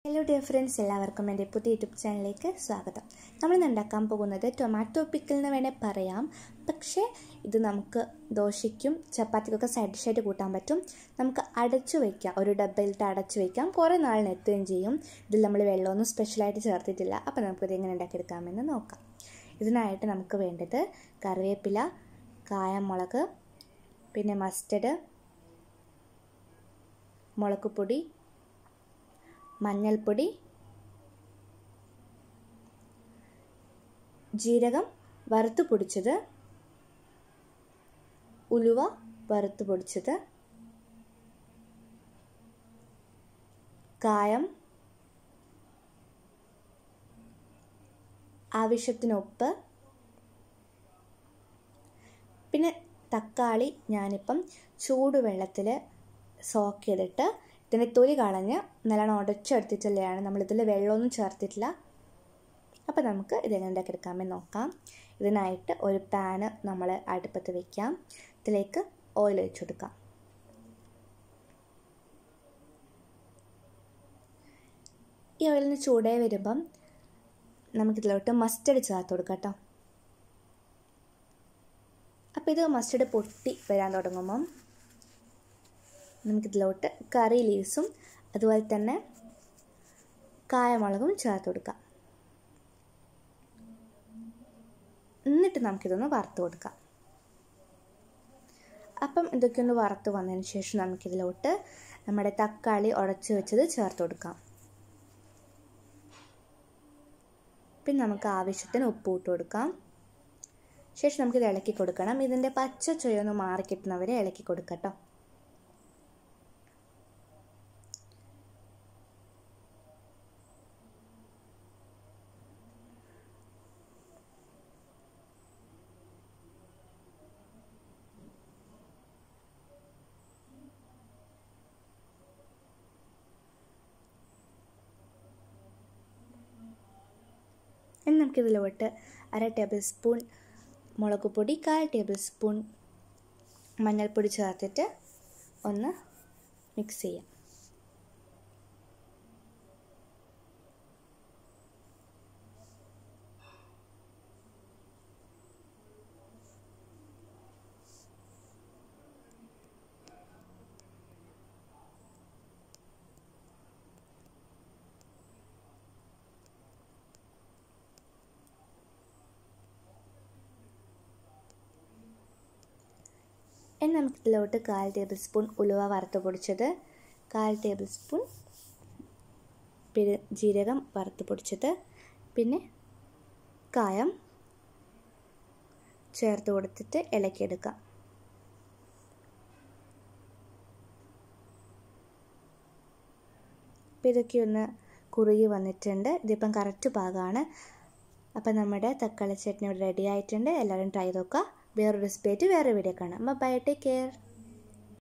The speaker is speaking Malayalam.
ഹലോ ഡിയർ ഫ്രണ്ട്സ് എല്ലാവർക്കും എൻ്റെ പുതിയ യൂട്യൂബ് ചാനലിലേക്ക് സ്വാഗതം നമ്മളിന്ന് ഉണ്ടാക്കാൻ പോകുന്നത് ടൊമാറ്റോ പിക്കിൾ എന്ന് വേണേൽ പറയാം പക്ഷേ ഇത് നമുക്ക് ദോശയ്ക്കും ചപ്പാത്തിക്കൊക്കെ സൈഡ് ഡിഷായിട്ട് കൂട്ടാൻ പറ്റും നമുക്ക് അടച്ചു വയ്ക്കാം ഒരു ഡബ്ബയിലിട്ട് അടച്ചു വയ്ക്കാം കുറേ നാളിന് എത്തുകയും ചെയ്യും ഇതിൽ നമ്മൾ വെള്ളമൊന്നും സ്പെഷ്യലായിട്ട് ചേർത്തിട്ടില്ല അപ്പോൾ നമുക്കിത് എങ്ങനെ ഉണ്ടാക്കിയെടുക്കാമെന്ന് നോക്കാം ഇതിനായിട്ട് നമുക്ക് വേണ്ടത് കറിവേപ്പില കായമുളക് പിന്നെ മസ്റ്റർഡ് മുളക് പൊടി മഞ്ഞൾപ്പൊടി ജീരകം വറുത്ത് പൊടിച്ചത് ഉലുവ വറുത്ത് പൊടിച്ചത് കായം ആവശ്യത്തിന് ഉപ്പ് പിന്നെ തക്കാളി ഞാനിപ്പം ചൂടുവെള്ളത്തിൽ സോക്ക് ചെയ്തിട്ട് ഇതിൻ്റെ തൊലി കളഞ്ഞ് നല്ലോണം ഉടച്ചെടുത്തിട്ടുള്ളതാണ് നമ്മളിതിൽ വെള്ളമൊന്നും ചേർത്തിട്ടില്ല അപ്പോൾ നമുക്ക് ഇതെങ്ങനെ ഉണ്ടാക്കിയെടുക്കാമെന്ന് നോക്കാം ഇതിനായിട്ട് ഒരു പാന് നമ്മൾ അടുപ്പത്ത് വയ്ക്കാം ഇതിലേക്ക് ഓയിൽ ഒഴിച്ചു കൊടുക്കാം ഈ ഓയിലിന് ചൂടായി വരുമ്പം നമുക്കിതിലോട്ട് മസ്റ്റർഡ് ചേർത്ത് കൊടുക്കാം കേട്ടോ അപ്പോൾ ഇത് മസ്റ്റർഡ് പൊട്ടി വരാൻ തുടങ്ങുമ്പം നമുക്കിതിലോട്ട് കറി ലീവ്സും അതുപോലെ തന്നെ കായമുളകും ചേർത്ത് കൊടുക്കാം എന്നിട്ട് നമുക്കിതൊന്ന് വറുത്ത് കൊടുക്കാം അപ്പം ഇതൊക്കെ ഒന്ന് വറുത്ത് വന്നതിന് ശേഷം നമുക്കിതിലോട്ട് നമ്മുടെ തക്കാളി ഉടച്ച് വെച്ചത് ചേർത്ത് കൊടുക്കാം പിന്നെ നമുക്ക് ആവശ്യത്തിന് ഉപ്പ് ഇട്ട് കൊടുക്കാം ശേഷം നമുക്കിത് ഇളക്കി കൊടുക്കണം ഇതിൻ്റെ പച്ച ചൊയൊന്ന് മാറി കിട്ടുന്നവരെ ഇളക്കി കൊടുക്കട്ടോ ഇനി നമുക്കിതിലോട്ട് അര ടേബിൾ സ്പൂൺ മുളക് പൊടി കാൽ ടേബിൾ സ്പൂൺ മഞ്ഞൾപ്പൊടി ചേർത്തിട്ട് ഒന്ന് മിക്സ് ചെയ്യാം ഇനി നമുക്കിതിലോട്ട് കാൽ ടേബിൾ സ്പൂൺ ഉലുവ വറുത്ത് പൊടിച്ചത് കാൽ ടേബിൾ സ്പൂൺ പിന്നെ ജീരകം വറുത്ത് പൊടിച്ചത് പിന്നെ കായം ചേർത്ത് കൊടുത്തിട്ട് ഇളക്കിയെടുക്കാം അപ്പോൾ ഇതൊക്കെ ഒന്ന് കുറുകി വന്നിട്ടുണ്ട് ഇതിപ്പം കറക്റ്റ് പാകമാണ് അപ്പം നമ്മുടെ തക്കാളി ചട്നി ഇവിടെ റെഡി ആയിട്ടുണ്ട് എല്ലാവരും ട്രൈ നോക്കുക വേറൊരു റെസിപ്പി ആയിട്ട് വേറെ വീഡിയോ കാണാം ബൈ ടേക്ക് കെയർ